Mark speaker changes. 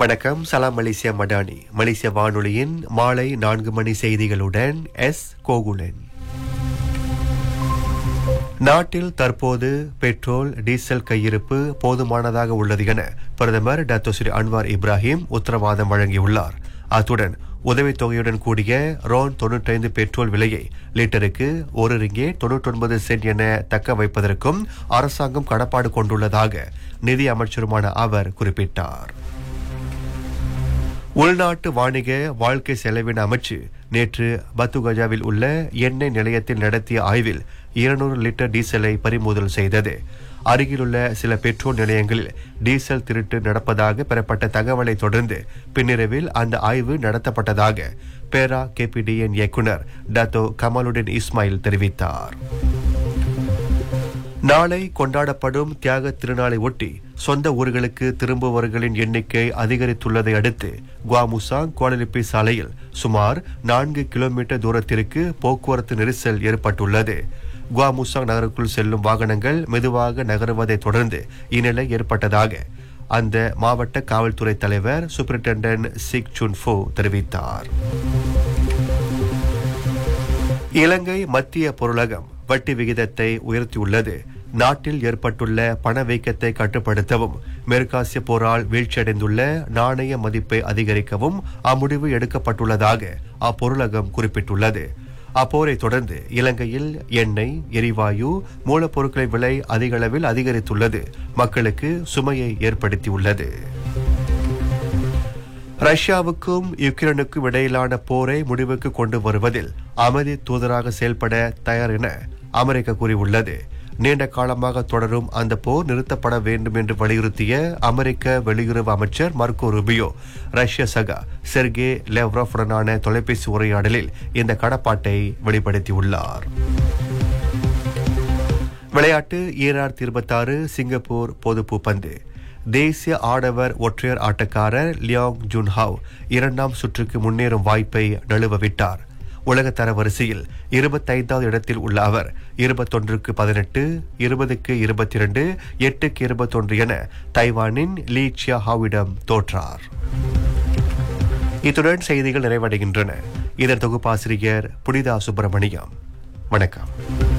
Speaker 1: வணக்கம் சலாம் மலேசியா மடானி மலேசிய வானொலியின் மாலை நான்கு மணி செய்திகளுடன் எஸ் கோகுலன் நாட்டில் தற்போது பெட்ரோல் டீசல் கையிருப்பு போதுமானதாக உள்ளது என பிரதமர் டாக்டர் ஸ்ரீ அன்வார் இப்ராஹிம் உத்தரவாதம் வழங்கியுள்ளார் அத்துடன் உதவித் தொகையுடன் கூடிய ரோன் தொன்னூற்றைந்து பெட்ரோல் விலையை லிட்டருக்கு ஒரு ரிங்கே தொன்னூற்றொன்பது சென்ட் என தக்க வைப்பதற்கும் அரசாங்கம் கடப்பாடு கொண்டுள்ளதாக நிதி அமைச்சருமான அவர் குறிப்பிட்டார் உள்நாட்டு வாணிக வாழ்க்கை செலவின அமைச்சு நேற்று பத்துகஜாவில் உள்ள எண்ணெய் நிலையத்தில் நடத்திய ஆய்வில் இருநூறு லிட்டர் டீசலை பறிமுதல் செய்தது அருகிலுள்ள சில பெட்ரோல் நிலையங்களில் டீசல் திருட்டு நடப்பதாக பெறப்பட்ட தகவலை தொடர்ந்து பின்னிரவில் அந்த ஆய்வு நடத்தப்பட்டதாக பேரா கேபிடிஎன் இயக்குனர் டாத்தோ கமாலுடன் இஸ்மாயில் தெரிவித்தார் நாளை கொண்டாடப்படும் தியாக திருநாளை ஒட்டி சொந்த ஊர்களுக்கு திரும்புபவர்களின் எண்ணிக்கை அதிகரித்துள்ளதை அடுத்து குவாமுசாங் கோலலிப்பி சாலையில் சுமார் நான்கு கிலோமீட்டர் தூரத்திற்கு போக்குவரத்து நெரிசல் ஏற்பட்டுள்ளது குவாமுசாங் நகருக்குள் செல்லும் வாகனங்கள் மெதுவாக நகருவதை தொடர்ந்து இந்நிலை ஏற்பட்டதாக அந்த மாவட்ட காவல்துறை தலைவர் சூப்பரிண்டென்டன்ட் சிக் சுன்ஃபோ தெரிவித்தார் இலங்கை மத்திய பொருளகம் வட்டி விகிதத்தை உயர்த்தியுள்ளது நாட்டில் ஏற்பட்டுள்ள பணவீக்கத்தை கட்டுப்படுத்தவும் மேற்காசிய போரால் வீழ்ச்சியடைந்துள்ள நாணய மதிப்பை அதிகரிக்கவும் அம்முடிவு எடுக்கப்பட்டுள்ளதாக அப்பொருளகம் குறிப்பிட்டுள்ளது அப்போரை தொடர்ந்து இலங்கையில் எண்ணெய் எரிவாயு மூலப்பொருட்களின் விலை அதிக அளவில் அதிகரித்துள்ளது மக்களுக்கு சுமையை ஏற்படுத்தியுள்ளது ரஷ்யாவுக்கும் யுக்ரைனுக்கும் இடையிலான போரை முடிவுக்கு கொண்டு வருவதில் அமைதி தூதராக செயல்பட தயார் என அமெரிக்கா கூறியுள்ளது நீண்ட காலமாக தொடரும் அந்த போர் நிறுத்தப்பட வேண்டும் என்று வலியுறுத்திய அமெரிக்க வெளியுறவு அமைச்சர் மார்க்கோ ரூபியோ ரஷ்ய சகா செர்கே லெவ்ரோஃபுடனான தொலைபேசி உரையாடலில் இந்த கடப்பாட்டை வெளிப்படுத்தியுள்ளார் விளையாட்டு ஈரார் இருபத்தாறு சிங்கப்பூர் பொதுப்பு பந்து தேசிய ஆடவர் ஒற்றையர் ஆட்டக்காரர் லியோங் ஜுன்ஹாவ் இரண்டாம் சுற்றுக்கு முன்னேறும் வாய்ப்பை நழுவ விட்டார் உலக தரவரிசையில் இருபத்தைந்தாவது இடத்தில் உள்ள அவர் இருபத்தொன்றுக்கு பதினெட்டு இருபதுக்கு இருபத்தி இரண்டு எட்டுக்கு இருபத்தொன்று என தைவானின் லீ சியா ஹாவிடம் தோற்றார் இத்துடன் செய்திகள் நிறைவடைகின்றன இதன் தொகுப்பாசிரியர் புனிதா சுப்பிரமணியம் வணக்கம்